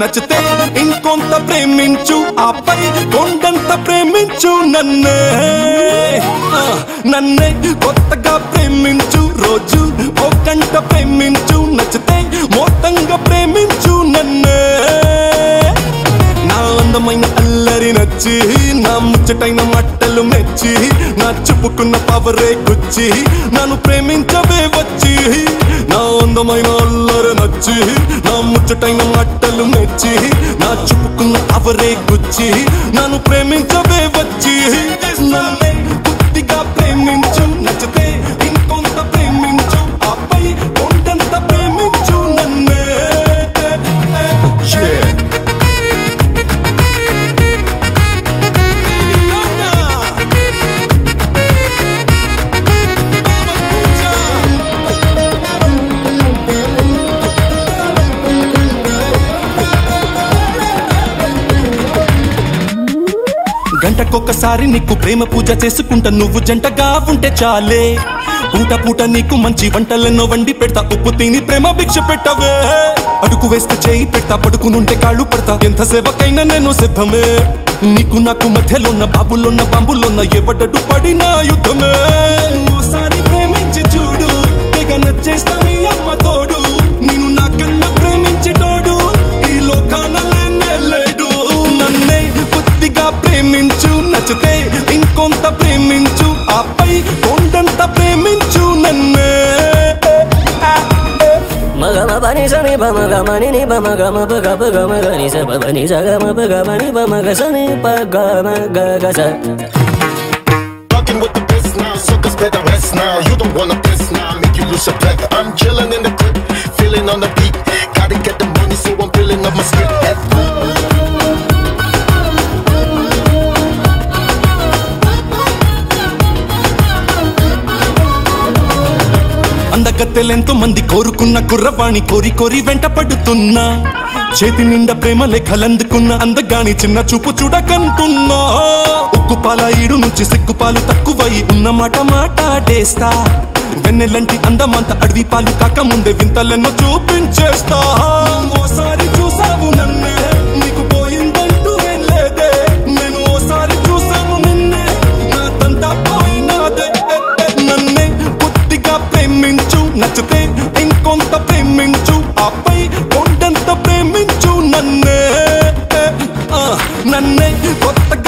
నచ్చితే ఇంకొంత ప్రేమించు ఆపై కొండంత ప్రేమించు నన్నే ఆ, నన్నే కొత్తగా ప్రేమించు రోజు ఓ గంట ప్రేమించు నచ్చితే మొత్తంగా ప్రేమించు నన్నే నా అందమైన అల్లరి నచ్చి నా ముచ్చటైన మట్టలు మెచ్చి నా చెప్పుకున్న పవరే గుచ్చి నన్ను ప్రేమించవే వచ్చి నా అందమైన అల్లరి నచ్చి నా ముచ్చటైన మట్టలు మెచ్చి నా చెప్పుకున్న పవరే గుచ్చి నన్ను ప్రేమించవే వచ్చి నన్నే బుద్ధిగా ప్రేమించు నచ్చితే ఇంకొంత ప్రేమించు ఆపై కొండంత ప్రేమించు నన్నే Yeah. గంటకొకసారి నీకు ప్రేమ పూజ చేసుకుంటా నువ్వు జంటగా ఉంటే చాలే పూట పూట నీకు మంచి వంటలెన్నో వండి పెడతా ఉప్పు తిని ప్రేమ భిక్ష పెట్టవే అడుగు వేస్తే చేయి పెడతా పడుకునుంటే కాళ్ళు పడతా ఎంత సేవకైనా నేను సిద్ధమే నీకు నాకు మధ్యలోన్న బాబులున్న బాంబులున్న ఎవడడు పడిన యుద్ధమే ఓసారి ప్రేమించి చూడు తెగ నచ్చేస్తా నీ అమ్మ తోడు నేను నాకన్నా ప్రేమించేటోడు ఈ లోకాన లేనే లేడు నన్నే బుద్ధిగా ప్రేమించు నచ్చితే ఇంకొంత ప్రేమించు ఆపై కొండంత ప్రేమించు నన్నే మగమ పని సని పమ గమని ని పమ గమ ప గప గమ గని స ప ని స గమ ప గమని పమ గ సని ప గమ గ గ స Rocking with the best now, suckers better rest now. You don't wanna piss now, make you lose your breath. I'm chilling in the crib, feeling on the beat. Gotta get the money, so I'm filling up my script. అందగత్తెలెంతో మంది కోరుకున్న కుర్రవాణి కోరి కోరి వెంట పడుతున్నా చేతి నిండా ప్రేమ లేఖలందుకున్న అందగాని చిన్న చూపు చూడకంటున్నా ఉక్కుపాల ఈడు నుంచి సిగ్గుపాలు తక్కువై ఉన్న మాట మాట్లాడేస్తా వెన్నెలంటి అందమంత అడవి పాలు కాక ముందే వింతలెన్నో చూపించేస్తా ఓసారి చూసావు నన్నే నీకు పోయిందంటూ ఏం లేదే నేను ఓసారి చూసాను నిన్నే నా తంతా పోయినాదే నన్నే బుద్ధిగా ప్రేమించు నచ్చితే ఇంకొంత ప్రేమించు ఆపై కొండంత ప్రేమించు నన్నే ఆ, నన్నే కొత్తగా